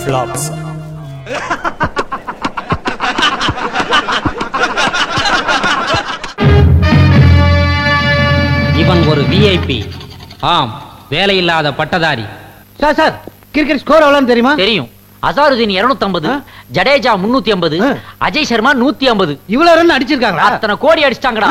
flops. இவன் ஒரு VIP ஆம் வேலையில்லாத பட்டதாரி சார் சார் கிரிக்கெட் ஸ்கோர் எவ்வளவு தெரியுமா தெரியும் அசாருதீன் 250 ஆ? ஜடேஜா 350 ஆ. அஜய் சர்மா 150 இவ்வளவு ரன் அடிச்சிருக்காங்களா அத்தனை கோடி அடிச்சிட்டாங்கடா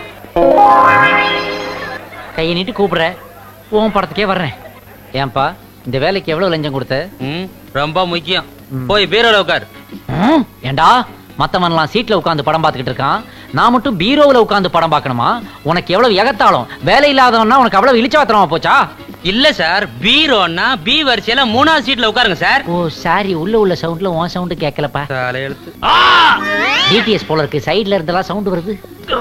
கையை நீட்டு கூப்பிடுற உன் படத்துக்கே வர்றேன் ஏன்பா இந்த வேலைக்கு எவ்வளவு லஞ்சம் கொடுத்த ம், ரொம்ப முக்கியம் போய் பீரோல உட்கார் ம், ஏண்டா மத்தவன்லாம் சீட்ல உட்கார்ந்து படம் பார்த்துக்கிட்டு இருக்கான் நான் மட்டும் பீரோவுல உட்கார்ந்து படம் பார்க்கணுமா உனக்கு எவ்வளவு எகத்தாலும் வேலை இல்லாதவன்னா உனக்கு அவ்வளவு இழிச்சவாத்திரமா போச்சா இல்ல சார் பீரோன்னா பி வரிசையில மூணாவது சீட்ல உட்காருங்க சார் ஓ சாரி உள்ள உள்ள சவுண்ட்ல உன் சவுண்ட் கேட்கலப்பா தலையெழுத்து டிடிஎஸ் போல இருக்கு சைடுல இருந்தெல்லாம் சவுண்ட் வருது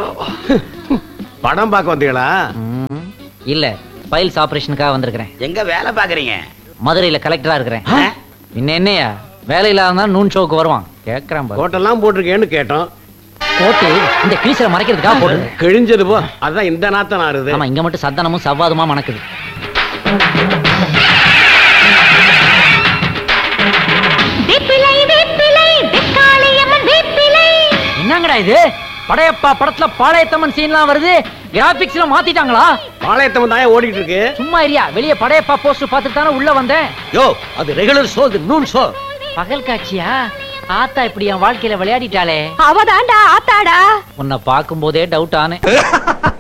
படம் பார்க்க வந்தீங்களா ம், இல்ல ஃபைல்ஸ் ஆபரேஷனுக்காக வந்திருக்கிறேன் எங்க வேலை பாக்குறீங்க மதுரையில கலெக்டரா இருக்கிறேன் இன்ன என்னையா வேலை இல்லாத நூன் ஷோக்கு வருவான் கேக்குறான் பாரு. கோட்டெல்லாம் போட்டிருக்கேன்னு கேட்டோம் கோட்டு இந்த கீசல மறைக்கிறதுக்காக போட்டு கிழிஞ்சது போ அதான் இந்த நாத்தம் ஆறுது ஆமா இங்க மட்டும் சத்தனமும் சவ்வாதுமா மணக்குது வேப்பிலை வேப்பிலை வெக்காளியம்மன் வேப்பிலை என்னங்கடா இது படையப்பா படத்துல பாளையத்தம்மன் சீன்லாம் வருது கிராபிக்ஸ்ல மாத்திட்டாங்களா பாளையத்தம் தானே ஓடிட்டு இருக்கு சும்மா இரியா வெளிய படையப்பா போஸ்டர் பார்த்துட்டு தானே உள்ள வந்தேன் யோ அது ரெகுலர் ஷோ இது நூன் ஷோ பகல் காட்சியா ஆத்தா இப்படி என் வாழ்க்கையில விளையாடிட்டாளே அவதாண்டா ஆத்தாடா உன்னை பார்க்கும் போதே டவுட் ஆனேன்